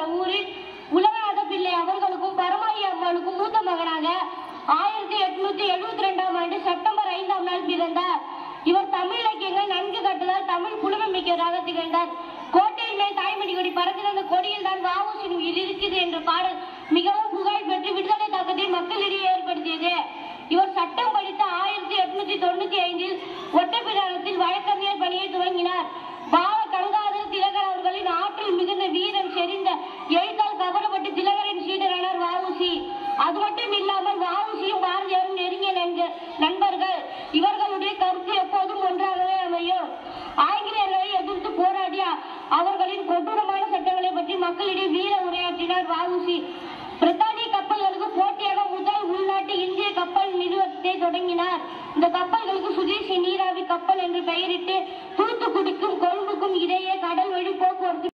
ஊரில் உலகநாத பிள்ளை அவர்களுக்கும் பரமாயி அம்மாளுக்கும் மூத்த மகனாக ஆயிரத்தி எட்நூத்தி எழுபத்தி ரெண்டாம் ஆண்டு செப்டம்பர் ஐந்தாம் நாள் பிறந்தார் இவர் தமிழ் இலக்கியங்கள் நன்கு கட்டுதல் தமிழ் புலமை மிக்கவராக திகழ்ந்தார் கோட்டையின் மேல் தாய்மொழி கொடி பறந்திருந்த கொடியில் தான் வாவுசின் உயிர் இருக்குது என்ற பாடல் மிகவும் புகழ் பெற்று விடுதலை தாக்கத்தை மக்களிடையே ஏற்படுத்தியது இவர் சட்டம் படித்த ஆயிரத்தி எட்நூத்தி தொண்ணூத்தி ஐந்தில் ஒட்டப்பிராணத்தில் வழக்கறிஞர் பணியை துவங்கினார் பால கங்காதர் திலகர் அவர்களின் ஆற்றல் மிகுந்த வீரம் செறிந்த எழுத்தால் கவரப்பட்டு திலகரின் சீடரானார் வாவுசி அது மட்டும் இல்லாமல் வாவுசியும் பாரதியாரும் நெருங்கிய நண்க- நண்பர்கள் இவர்களுடைய கருத்து எப்போதும் ஒன்றாகவே அமையும் ஆங்கிலேயர்களை எதிர்த்து போராடிய அவர்களின் கொடூரமான சட்டங்களை பற்றி மக்களிடையே வீர உரையாற்றினார் வாவுசி பிரித்தானிய கப்பல்களுக்கு போட்டியாக முதல் உள்நாட்டு இந்திய கப்பல் நிறுவனத்தை தொடங்கினார் இந்த கப்பல்களுக்கு சுதேசி நீராவி கப்பல் என்று பெயரிட்டு தூத்துக்குடிக்கும் கொழும்புக்கும் இடையே கடல் வழி போக்குவரத்து